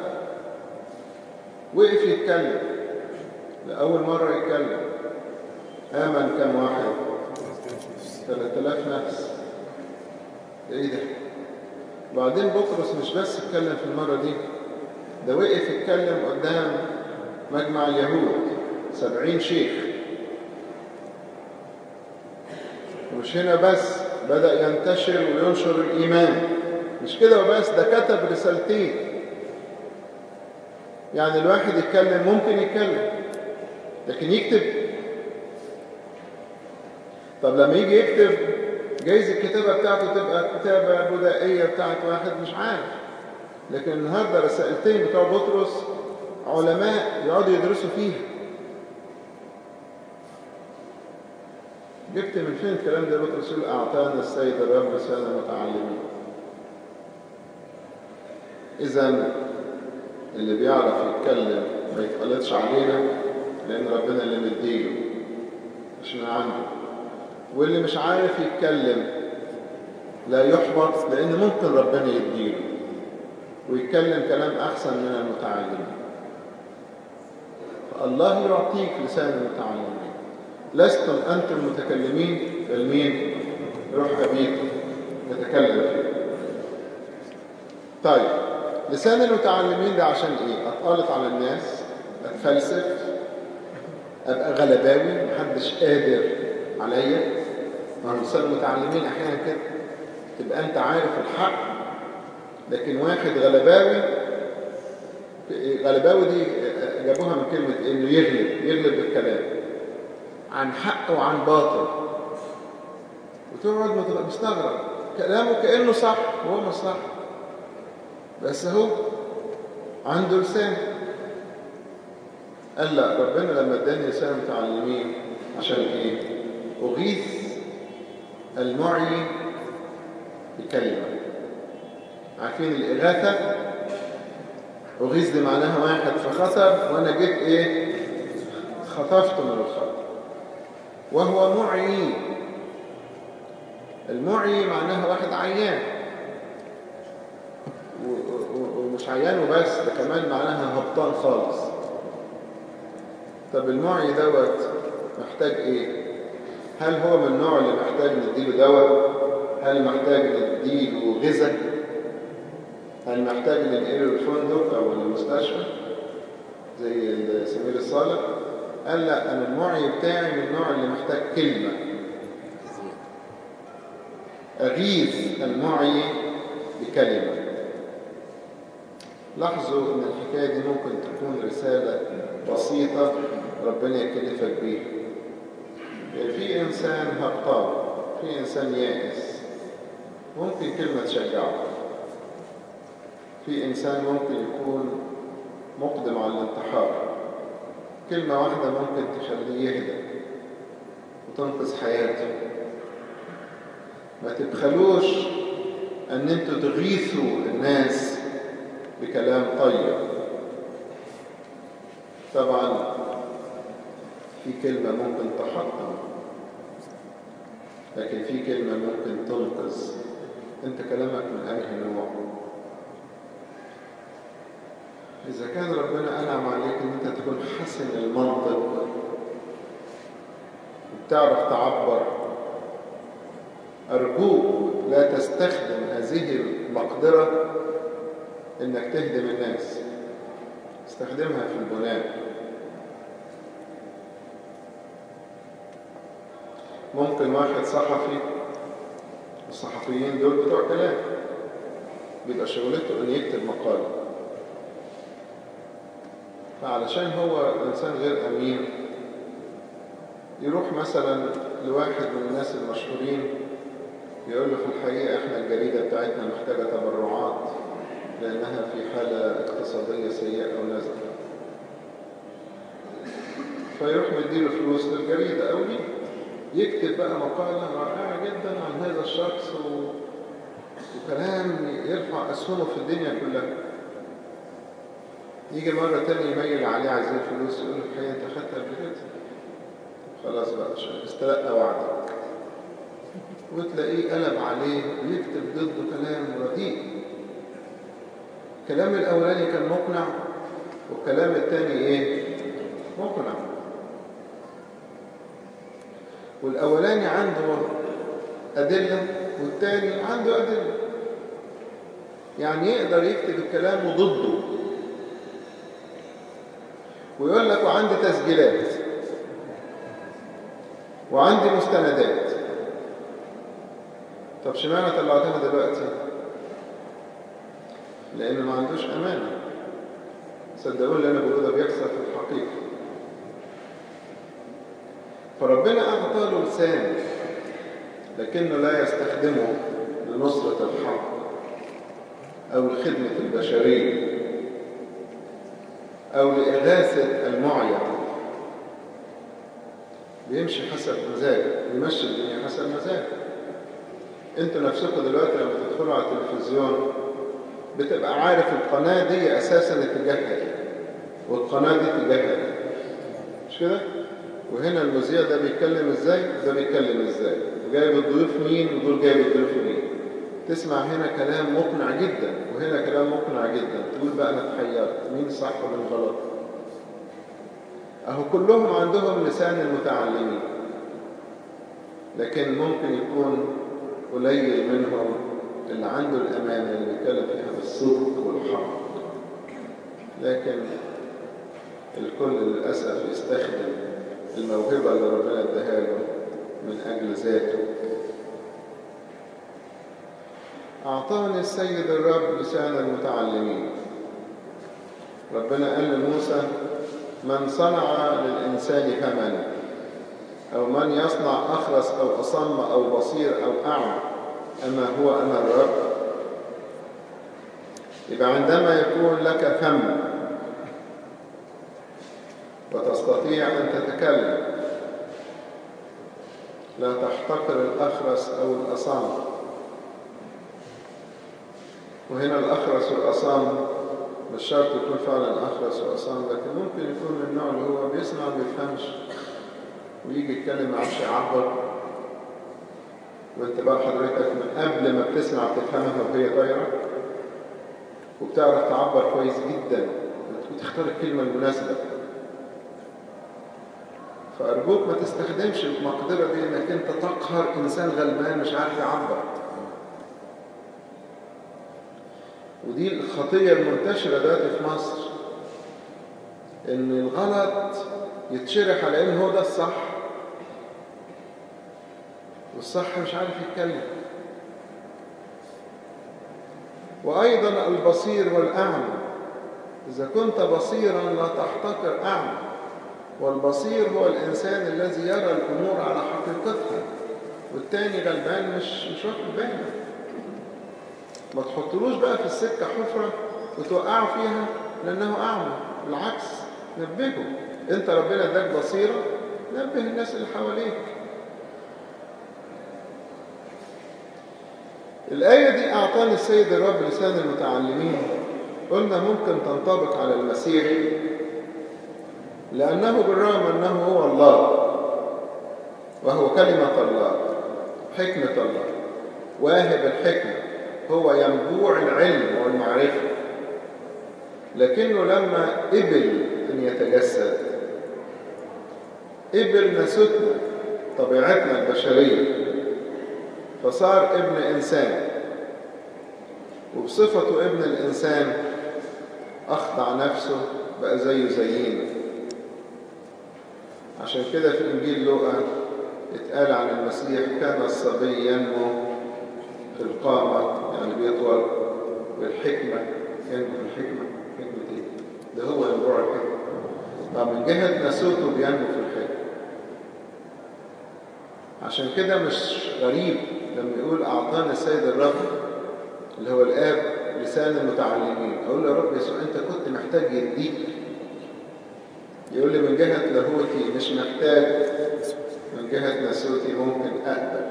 وقف يتكلم لاول مره يتكلم امن كم واحد 3000 نفس ايه ده بعدين بطرس مش بس اتكلم في المره دي ده وقف يتكلم قدام مجمع اليهود سبعين شيخ مش هنا بس بدأ ينتشر وينشر الإيمان مش كده وبس ده كتب رسالتين يعني الواحد يتكلم ممكن يتكلم لكن يكتب طب لما يجي يكتب جايز الكتابة بتاعته تبقى كتابة بدائية بتاعت واحد مش عارف لكن النهاردة رسائلتين بتوع بطرس علماء يقعدوا يدرسوا فيها جبت من فين الكلام ده بطرس يقول أعطانا السيد الرب لسانا متعلمين إذا اللي بيعرف يتكلم ما يتقلدش علينا لأن ربنا اللي مديله مش من عنده واللي مش عارف يتكلم لا يحبط لأن ممكن ربنا يديله ويتكلم كلام أحسن من المتعلمين فالله يعطيك لسان المتعلمين لستم أنتم متكلمين بل مين روح أبيكم يتكلم فيه طيب لسان المتعلمين ده عشان ايه اتقلط على الناس اتفلسف ابقى غلباوي محدش قادر عليا ما هو لسان المتعلمين احيانا كده تبقى انت عارف الحق لكن واحد غلباوي غلباوي دي جابوها من كلمة انه يغلب يغلب بالكلام عن حق وعن باطل وتقعد ما تبقى مستغرب كلامه كأنه صح وهو مش صح بس هو عنده لسان قال لا ربنا لما اداني لسان متعلمين عشان ايه اغيث المعي بكلمه عارفين الاغاثه اغيث دي معناها واحد فخطب وانا جيت ايه خطفته من الخطر وهو معي المعي معناها واحد عيان ومش عيان وبس ده كمان معناها هبطان خالص طب المعي دوت محتاج ايه هل هو من النوع اللي محتاج نديله دواء هل محتاج نديله غذاء هل محتاج ننقله الفندق او المستشفى زي سمير الصالح قال لا انا المعي بتاعي من النوع اللي محتاج كلمه اغيث المعي بكلمه لاحظوا ان الحكاية دي ممكن تكون رسالة بسيطة ربنا يكلفك بيها يعني في انسان هبطان في انسان يائس ممكن كلمة تشجعه في انسان ممكن يكون مقدم على الانتحار كلمة واحدة ممكن تخليه يهدى وتنقذ حياته ما تبخلوش ان انتوا تغيثوا الناس بكلام طيب طبعا في كلمة ممكن تحطم لكن في كلمة ممكن تنقذ انت كلامك من اي نوع اذا كان ربنا انعم عليك ان انت تكون حسن المنطق وبتعرف تعبر ارجوك لا تستخدم هذه المقدرة انك تهدم الناس استخدمها في البناء ممكن واحد صحفي الصحفيين دول بتوع كلام بيبقى شغلته انه يكتب مقالة فعلشان هو انسان غير امين يروح مثلا لواحد من الناس المشهورين يقول له في الحقيقة احنا الجريدة بتاعتنا محتاجة تبرعات لأنها في حالة اقتصادية سيئة أو نازلة فيروح مديله فلوس للجريدة أو ليه يكتب بقى مقالة رائعة جدا عن هذا الشخص و... وكلام يرفع أسهمه في الدنيا كلها يجي مرة تانية يميل عليه عايزين فلوس يقول له الحقيقة أنت خدتها قبل كده خلاص بقى استلقى وعدك وتلاقيه قلب عليه ويكتب ضده كلام رديء الكلام الأولاني كان مقنع والكلام الثاني إيه؟ مقنع والأولاني عنده أدلة والثاني عنده أدلة يعني يقدر يكتب الكلام ضده ويقول لك وعندي تسجيلات وعندي مستندات طب شمعنى طلعتها دلوقتي لأنه ما عندوش أمانة صدقوني اللي أنا بقوله ده بيحصل في الحقيقة فربنا أعطى له لسان لكنه لا يستخدمه لنصرة الحق أو لخدمة البشرية أو لإغاثة المعيا بيمشي حسب مزاجه بيمشي الدنيا حسب مزاجه انتوا نفسكم دلوقتي لما تدخلوا على التلفزيون بتبقى عارف القناة دي أساسا اتجاهها ايه والقناة دي اتجاهها ايه مش كده؟ وهنا المذيع ده بيتكلم ازاي ده بيتكلم ازاي وجايب الضيوف مين ودول جايب الضيوف مين تسمع هنا كلام مقنع جدا وهنا كلام مقنع جدا تقول بقى انا اتحيرت مين صح ومين غلط اهو كلهم عندهم لسان المتعلمين لكن ممكن يكون قليل منهم اللي عنده الأمانة اللي بيتكلم فيها بالصدق والحق لكن الكل للأسف يستخدم الموهبة اللي ربنا اداها له من أجل ذاته أعطاني السيد الرب لسان المتعلمين ربنا قال لموسى من صنع للإنسان فمن أو من يصنع أخرس أو أصم أو بصير أو أعمى أما هو أنا الرب يبقى عندما يكون لك فم وتستطيع أن تتكلم لا تحتقر الأخرس أو الأصم وهنا الأخرس والأصم مش شرط يكون فعلا أخرس وأصم لكن ممكن يكون من النوع اللي هو بيسمع ما بيفهمش ويجي يتكلم معرفش يعبر وانت بقى حضرتك من قبل ما بتسمع بتفهمها وهي طايره وبتعرف تعبر كويس جدا وتختار الكلمه المناسبه فارجوك ما تستخدمش المقدره دي انك انت تقهر انسان غلبان مش عارف يعبر ودي الخطيه المنتشره دلوقتي في مصر ان الغلط يتشرح على ان هو ده الصح والصح مش عارف يتكلم وأيضا البصير والأعمى إذا كنت بصيرا لا تحتقر أعمى والبصير هو الإنسان الذي يرى الأمور على حقيقتها والتاني غلبان مش مش واخد باله ما تحطلوش بقى في السكة حفرة وتوقعوا فيها لأنه أعمى بالعكس نبهه أنت ربنا اداك بصيرة نبه الناس اللي حواليك الآية دي أعطاني السيد الرب لسان المتعلمين قلنا ممكن تنطبق على المسيح لأنه بالرغم أنه هو الله وهو كلمة الله حكمة الله واهب الحكمة هو ينبوع العلم والمعرفة لكنه لما قبل أن يتجسد قبل نسوتنا طبيعتنا البشرية فصار ابن إنسان وبصفته ابن الإنسان أخضع نفسه بقى زيه زينا عشان كده في إنجيل لوقا اتقال عن المسيح كان الصبي ينمو في القامة يعني بيطول والحكمة ينمو في الحكمة حكمة ايه؟ ده هو ينبوع الحكمة فمن جهة نسوته بينمو في الحكمة عشان كده مش غريب لما يقول أعطانا السيد الرب اللي هو الآب لسان المتعلمين أقول له يا رب يسوع أنت كنت محتاج يديك يقول لي من جهة لاهوتي مش محتاج من جهة نسوتي ممكن أقبل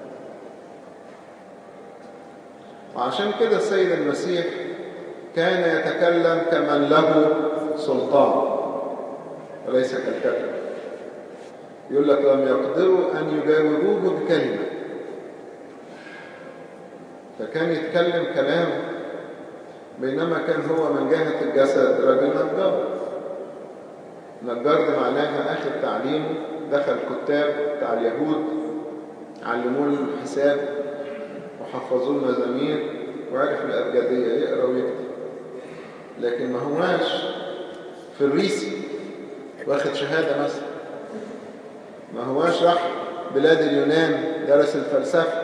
وعشان كده السيد المسيح كان يتكلم كمن له سلطان وليس كالكتب يقول لك لم يقدروا أن يجاوبوه بكلمة فكان يتكلم كلام بينما كان هو من جهة الجسد راجل نجار نجار ده معناها آخر تعليمه دخل كتاب بتاع اليهود علموه الحساب وحفظوه المزامير وعرف الأبجدية يقرأ ويكتب لكن ما هواش في الريسي واخد شهادة مثلا ما هواش راح بلاد اليونان درس الفلسفة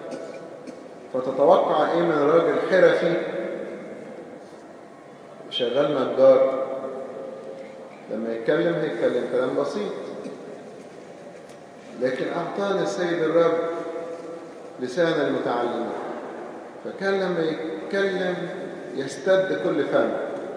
فتتوقع ايه من راجل حرفي شغال نجار لما يتكلم هيتكلم كلام بسيط لكن أعطانا السيد الرب لسان المتعلمين فكان لما يتكلم يستد كل فم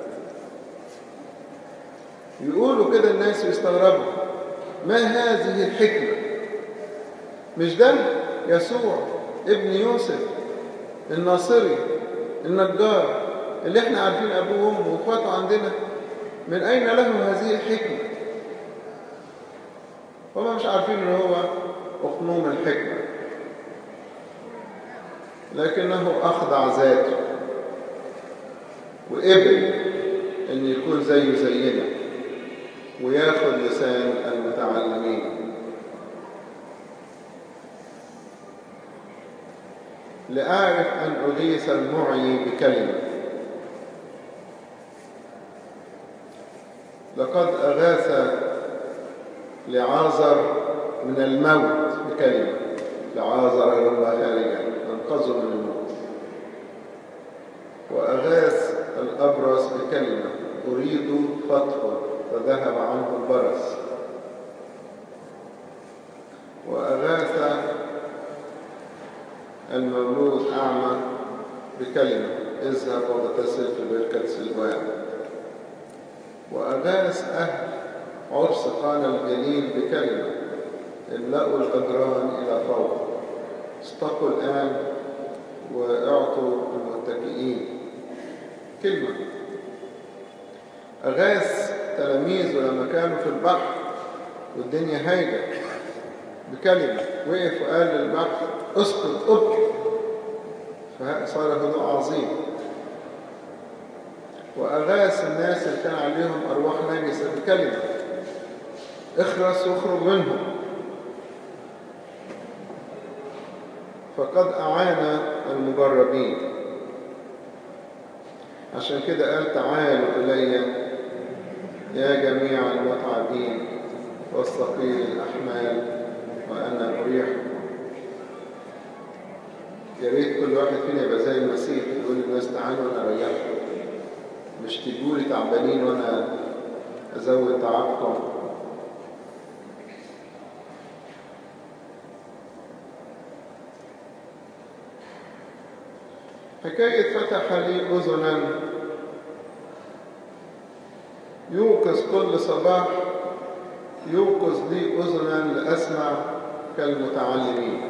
يقولوا كده الناس يستغربوا ما هذه الحكمة مش ده يسوع ابن يوسف الناصري النجار اللي احنا عارفين ابوه وامه واخواته عندنا من اين لهم هذه الحكمة هم مش عارفين ان هو اخنوم الحكمة لكنه اخضع ذاته وقبل ان يكون زيه زينا وياخد لسان المتعلمين لأعرف أن أغيث المعي بكلمة لقد أغاث لعازر من الموت بكلمة لعازر الله خارجا أنقذه من الموت وأغاث الأبرص بكلمة أريد فتحه فذهب عنه البرص وأغاث المولود أعمى بكلمة اذهب واغتسل في بركة سلوان وأغاث أهل عرس قانا الجليل بكلمة املأوا الأجران إلى فوق استقوا الآن واعطوا المتكئين كلمة أغاث تلاميذه لما كانوا في البحر والدنيا هايجة بكلمة وقف وقال للبحر اسكت ابكي فصار هدوء عظيم وأغاث الناس اللي كان عليهم أرواح نجسة بكلمة اخرس واخرج منهم فقد أعان المجربين عشان كده قال تعالوا إلي يا جميع المتعبين والثقيل الأحمال وأنا أريحكم يا ريت كل واحد فينا يبقى زي المسيح يقول للناس تعالوا أنا أريحكم مش تجولي تعبانين وانا ازود تعبكم حكاية فتح لي أذنا يوقظ كل صباح يوقظ لي أذنا لأسمع كالمتعلمين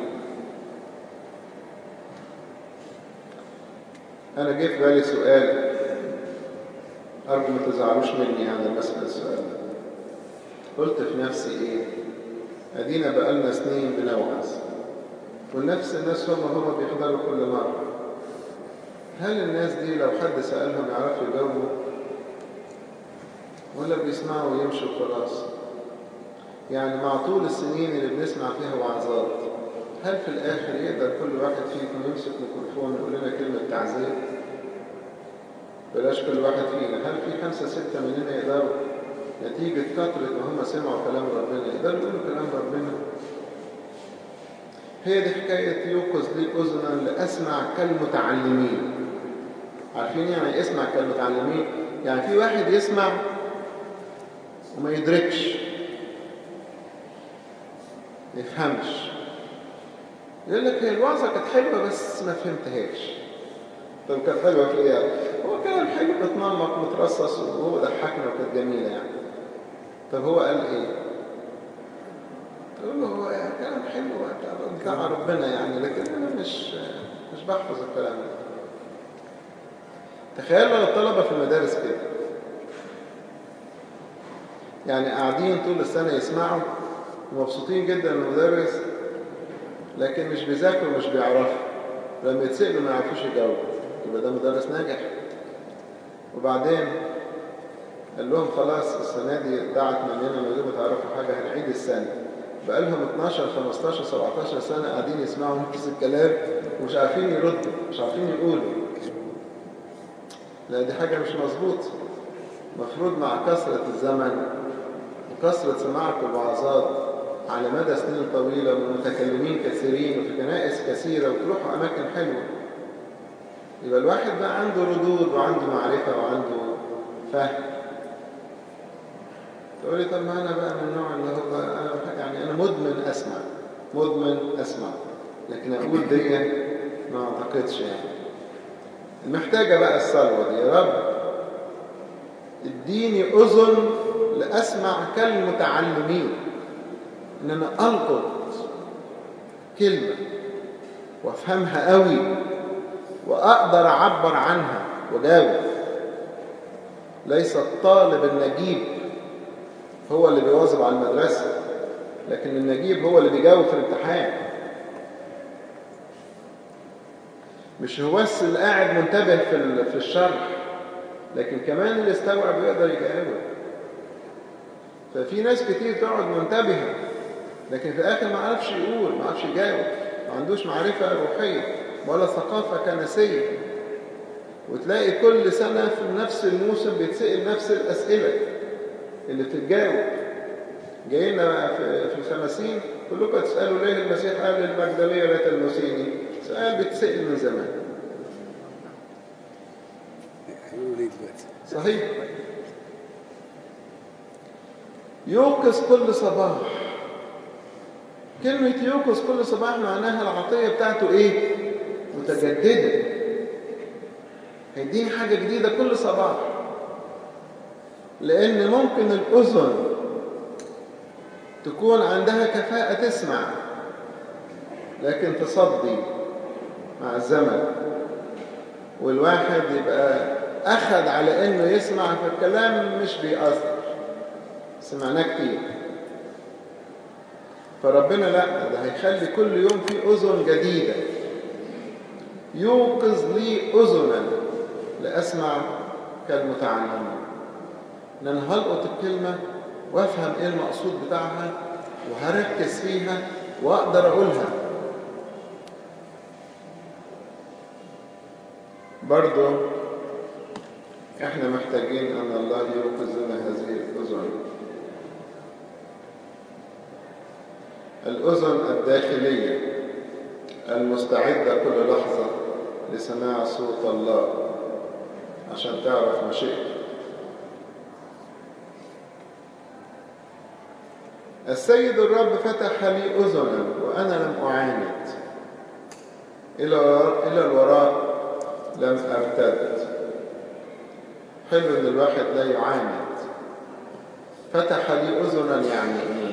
أنا جه في بالي سؤال أرجو ما تزعلوش مني أنا بسأل السؤال ده قلت في نفسي إيه أدينا بقالنا سنين بنوعظ ونفس الناس هم هم بيحضروا كل مرة هل الناس دي لو حد سألهم يعرفوا يجاوبوا ولا بيسمعوا ويمشوا خلاص يعني مع طول السنين اللي بنسمع فيها وعظات هل في الآخر يقدر كل واحد فيكم يمسك ميكروفون ويقول لنا كلمة تعزية؟ بلاش كل واحد فينا هل في خمسة ستة مننا يقدروا نتيجة كثرة ما هم سمعوا كلام ربنا يقدروا يقولوا كلام ربنا هي دي حكاية يوقظ لي أذنا لأسمع كالمتعلمين عارفين يعني اسمع كالمتعلمين يعني في واحد يسمع وما يدركش ما يفهمش يقول لك هي الوعظة كانت حلوة بس ما فهمتهاش طب كانت حلوة في ايه يعني؟ هو كلام حلو متنمق مترصص وهو ضحكنا وكانت جميلة يعني طب هو قال ايه؟ تقول له هو يعني كلام حلو بتاع ربنا يعني لكن انا مش مش بحفظ الكلام ده تخيل لو الطلبة في المدارس كده يعني قاعدين طول السنة يسمعوا ومبسوطين جدا من المدرس لكن مش بيذاكروا مش بيعرفوا لما يتسألوا ما يعرفوش يجاوبوا يبقى ده مدرس ناجح وبعدين قال لهم خلاص السنة دي ضاعت مننا من غير ما تعرفوا حاجة هنعيد السنة بقى لهم 12 15 17 سنة قاعدين يسمعوا نفس الكلام ومش عارفين يردوا مش عارفين يقولوا لا دي حاجة مش مظبوطة المفروض مع كثرة الزمن وكثرة سماعك الوعظات على مدى سنين طويلة من متكلمين كثيرين وفي كنائس كثيرة وتروحوا أماكن حلوة يبقى الواحد بقى عنده ردود وعنده معرفة وعنده فهم تقولي طب ما أنا بقى من النوع اللي هو أنا يعني أنا مدمن أسمع مدمن أسمع لكن أقول دي ما أعتقدش يعني محتاجة بقى الصلوة دي يا رب اديني أذن لأسمع كالمتعلمين إن أنا ألقط كلمة وأفهمها قوي وأقدر أعبر عنها وجاوب ليس الطالب النجيب هو اللي بيواظب على المدرسة لكن النجيب هو اللي بيجاوب في الامتحان مش هو بس اللي قاعد منتبه في في الشرح لكن كمان اللي استوعب يقدر يجاوب ففي ناس كتير تقعد منتبهة لكن في الآخر ما عرفش يقول ما عرفش يجاوب ما عندوش معرفة روحية ولا ثقافة كنسية وتلاقي كل سنة في نفس الموسم بيتسأل نفس الأسئلة اللي بتتجاوب جاينا في الخمسين كلكم تسألوا ليه المسيح قال للمجدلية لا تلمسيني سؤال بيتسأل من زمان صحيح يوقظ كل صباح كلمة يوقظ كل صباح معناها العطية بتاعته ايه متجددة هيديني حاجة جديدة كل صباح لأن ممكن الأذن تكون عندها كفاءة تسمع لكن تصدي مع الزمن والواحد يبقى أخذ على إنه يسمع فالكلام مش بيأثر سمعناه كتير فربنا لا ده هيخلي كل يوم في أذن جديدة يوقظ لي أذنا لأسمع كالمتعلمين إن أنا هلقط الكلمة وأفهم إيه المقصود بتاعها وهركز فيها وأقدر أقولها برضو احنا محتاجين ان الله يوقظ لنا هذه الاذن الاذن الداخليه المستعده كل لحظه لسماع صوت الله عشان تعرف مشيئته السيد الرب فتح لي أذنا وأنا لم أعاند إلى إلى الوراء لم أرتد حلو إن الواحد لا يعاند فتح لي أذنا يعني إيه؟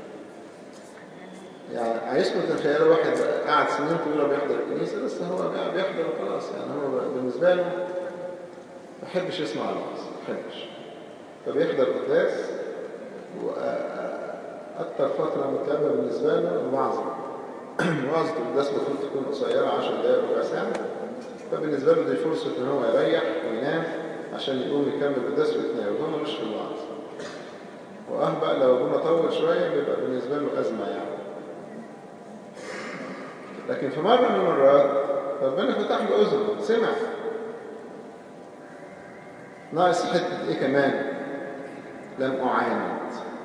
يعني عايزكم تتخيلوا واحد قاعد سنين طويلة بيحضر الكنيسة بس هو قاعد بيحضر وخلاص يعني هو بالنسبة له ما يحبش يسمع الوعظ ما يحبش فبيحضر قداس وأكثر فترة متعبة بالنسبة له الوعظة وعظة القداس المفروض تكون قصيرة 10 دقايق ربع ساعة فبالنسبة له دي فرصة إن هو يريح وينام عشان يقوم يكمل القداس ويتناول هو مش في الوعظ وأه بقى لو ابونا طول شوية بيبقى بالنسبة له أزمة يعني لكن في مرة من المرات ربنا فتح له أذنه سمع ناقص حتة إيه كمان لم أعاند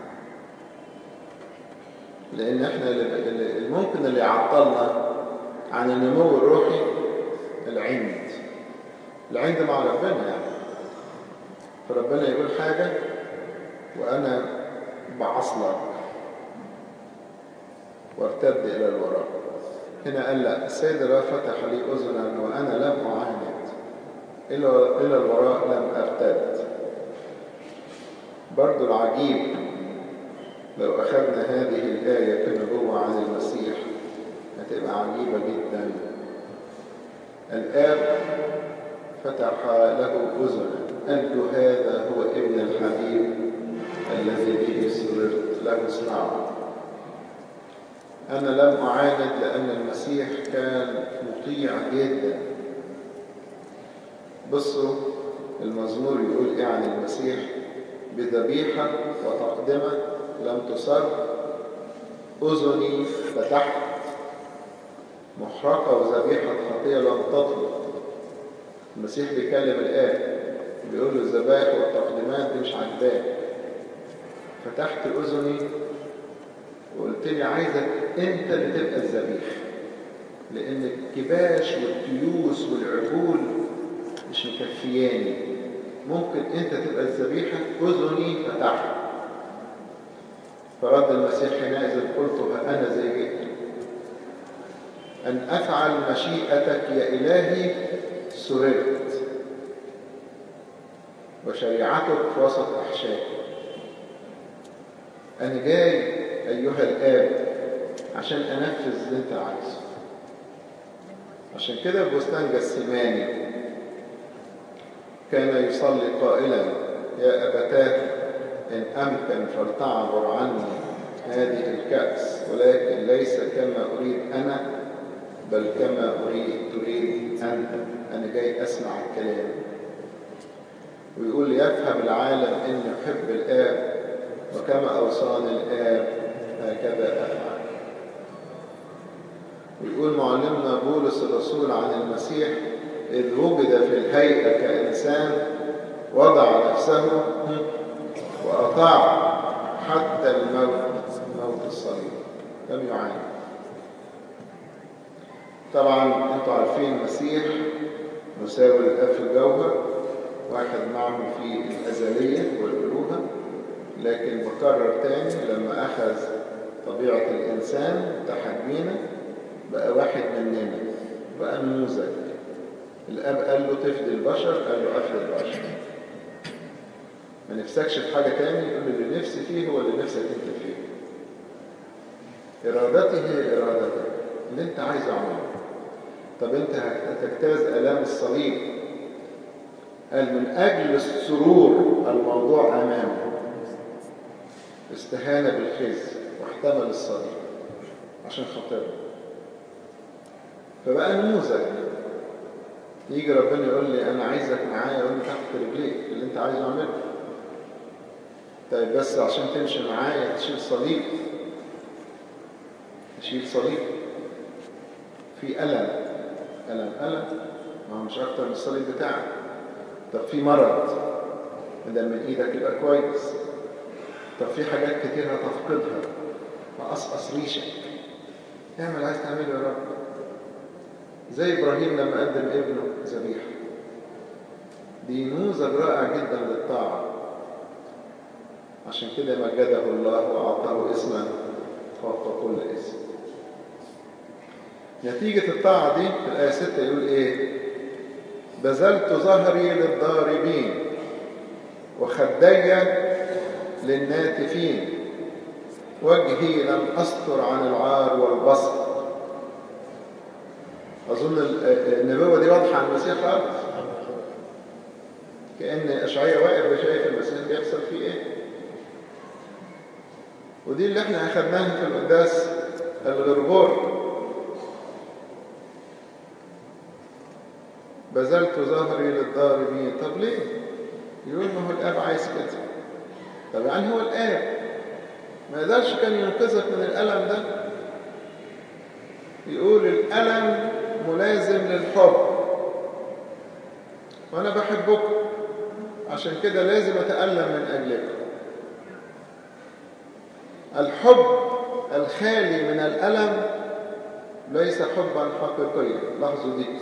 لأن إحنا الممكن اللي يعطلنا عن النمو الروحي العند العند مع ربنا يعني فربنا يقول حاجة وأنا بعصلك وارتد إلى الوراء هنا قال لا السيد الرب فتح لي أذنا وأنا لم أعاند إلى إلى الوراء لم أرتد برضو العجيب لو أخذنا هذه الآية كنبوة عن المسيح هتبقى عجيبة جدا الآب فتح له أذنا قال له هذا هو ابن الحبيب الذي به سررت له اصنعه أنا لم أعاند لأن المسيح كان مطيع جدا بصوا المزمور يقول إيه عن المسيح بذبيحة وتقدمة لم تصر أذني فتحت محرقة وذبيحة خطية لم تطلب المسيح بيكلم الآب بيقول له الذبائح والتقديمات دي مش عاجباك فتحت أذني وقلت لي عايزك انت اللي تبقى الذبيح لان الكباش والتيوس والعجول مش مكفياني ممكن انت تبقى الذبيحه اذني فتحت فرد المسيح حينئذ قلت ها انا زي جئت ان افعل مشيئتك يا الهي سررت وشريعتك في وسط احشائي انا جاي أيها الآب عشان أنفذ اللي أنت عايزه عشان كده في بستان جسماني كان يصلي قائلا يا أبتاه إن أمكن فلتعبر عني هذه الكأس ولكن ليس كما أريد أنا بل كما أريد تريد أنت أنا جاي أسمع الكلام ويقول يفهم العالم إني أحب الآب وكما أوصاني الآب هكذا أفعل ويقول معلمنا بولس الرسول عن المسيح إذ وجد في الهيئة كإنسان وضع نفسه وأطاع حتى الموت موت الصليب لم يعاني طبعا انتوا عارفين المسيح مساوي للأب في الجوهر واحد معه في الأزلية والألوهة لكن بكرر تاني لما أخذ طبيعة الإنسان تحجينا بقى واحد مننا بقى نموذج الأب قال له تفدي البشر قال له أفدي البشر ما نفسكش في حاجة تاني يقول اللي نفسي فيه هو اللي نفسك انت فيه إرادتي هي إرادتك اللي انت عايز أعمله طب انت هتجتاز آلام الصليب قال من أجل السرور الموضوع أمامه استهان بالخزي واحتمل الصليب عشان خاطره فبقى نموذج يجي ربنا يقول لي انا عايزك معايا يقول لي تحت رجليك اللي انت عايزه اعمله طيب بس عشان تمشي معايا تشيل صليب تشيل صليب في ألم ألم ألم ما هو مش أكتر من الصليب بتاعك طب في مرض ده من إيدك يبقى كويس طب في حاجات كتير هتفقدها فقصقص ريشك اعمل عايز تعمله يا رب زي إبراهيم لما قدم ابنه ذبيحة دي نموذج رائع جدا للطاعة عشان كده مجده الله وأعطاه اسما فوق كل اسم نتيجة الطاعة دي في الآية 6 يقول إيه بذلت ظهري للضاربين وخدي للناتفين وجهي لم أستر عن العار والبصر أظن النبوة دي واضحة عن المسيح خالص كأن أشعية واقف وشايف المسيح بيحصل فيه إيه ودي اللي احنا أخذناها في القداس الغرغور بذلت ظهري للضاربين طب ليه يقول ما هو الآب عايز كده طب يعني هو الآب ما يقدرش كان ينقذك من الألم ده يقول الألم ملازم للحب وأنا بحبكم عشان كده لازم أتألم من أجلكم الحب الخالي من الألم ليس حبا حقيقيا لاحظوا دي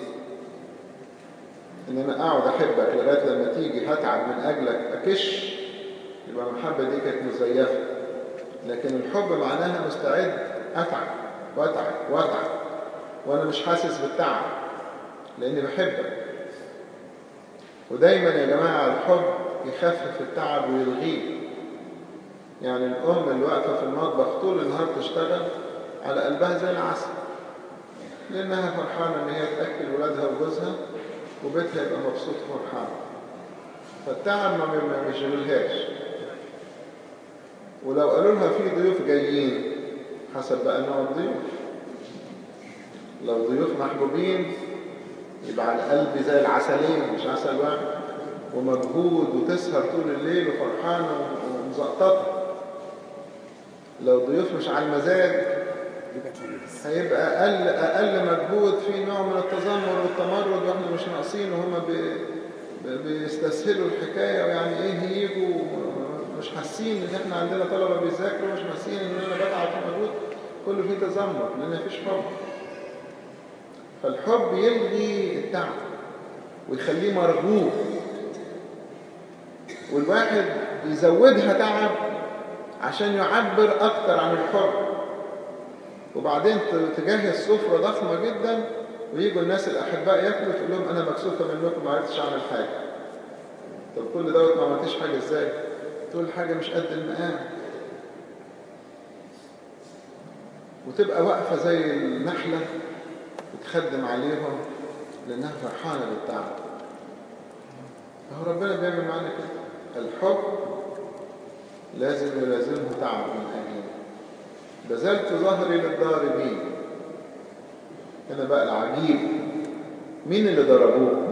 ان انا اقعد احبك لغايه لما تيجي هتعب من اجلك اكش يبقى المحبه دي كانت مزيفه لكن الحب معناها مستعد اتعب واتعب واتعب وانا مش حاسس بالتعب لاني بحبك ودايما يا جماعه الحب يخفف التعب ويلغيه يعني الام اللي واقفه في المطبخ طول النهار تشتغل على قلبها زي العسل لانها فرحانه ان هي تاكل ولادها وجوزها وبيتها يبقى مبسوط وفرحان فالتعب ما بيشغلهاش ولو قالوا لها في ضيوف جايين حسب بقى نوع الضيوف لو ضيوف محبوبين يبقى على قلبي زي العسلين مش عسل واحد ومجهود وتسهر طول الليل وفرحانة ومزقططة لو ضيوف مش على المزاج هيبقى أقل أقل مجهود في نوع من التذمر والتمرد واحنا مش ناقصين وهم بي بيستسهلوا الحكاية ويعني ايه يجوا مش حاسين ان احنا عندنا طلبة بيذاكروا مش حاسين ان انا بتعب في مجهود كله فيه تذمر لان مفيش حب فالحب يلغي التعب ويخليه مرغوب والواحد يزودها تعب عشان يعبر اكتر عن الحب وبعدين تجهز سفرة ضخمة جدا ويجوا الناس الأحباء ياكلوا تقول لهم أنا مكسوفة منكم ما عرفتش أعمل حاجة طب كل دوت ما عملتيش حاجة إزاي؟ تقول حاجة مش قد المقام وتبقى واقفة زي النحلة وتخدم عليهم لأنها فرحانة بالتعب فهو ربنا بيعمل معانا كده الحب لازم يلازمه تعب من أجله بذلت ظهري للضاربين هنا بقى العجيب مين اللي ضربوه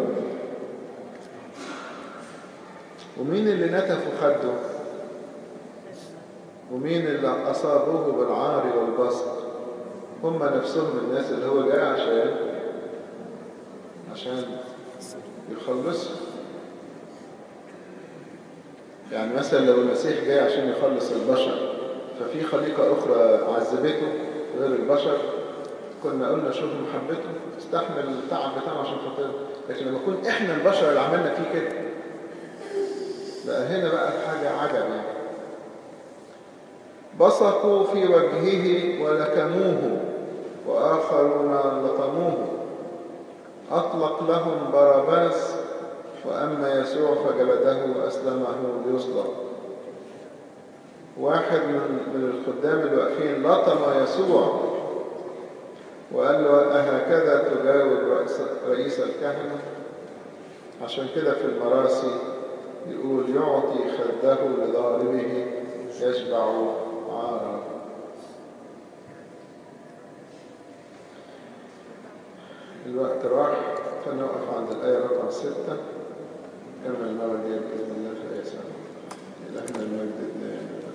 ومين اللي نتفوا خده ومين اللي أصابوه بالعار والبسط هم نفسهم الناس اللي هو جاي عشان عشان يخلصوا يعني مثلا لو المسيح جاي عشان يخلص البشر ففي خليقة أخرى عذبته غير البشر كنا قلنا شوف محبته استحمل التعب بتاعه عشان خاطر لكن لما نكون احنا البشر اللي عملنا فيه كده بقى هنا بقى حاجة عجب يعني بصقوا في وجهه ولكموه وآخرون لطموه أطلق لهم باراباس وأما يسوع فجلده وأسلمه ليصلب واحد من من الخدام اللي واقفين لطم يسوع وقال له أهكذا تجاوب رئيس, رئيس الكهنة عشان كده في المراسي يقول يعطي خده لضاربه يشبع عارا الوقت راح فنوقف عند الآية رقم ستة كمل المرة الجاية بإذن الله في آية سبعة إلهنا المجد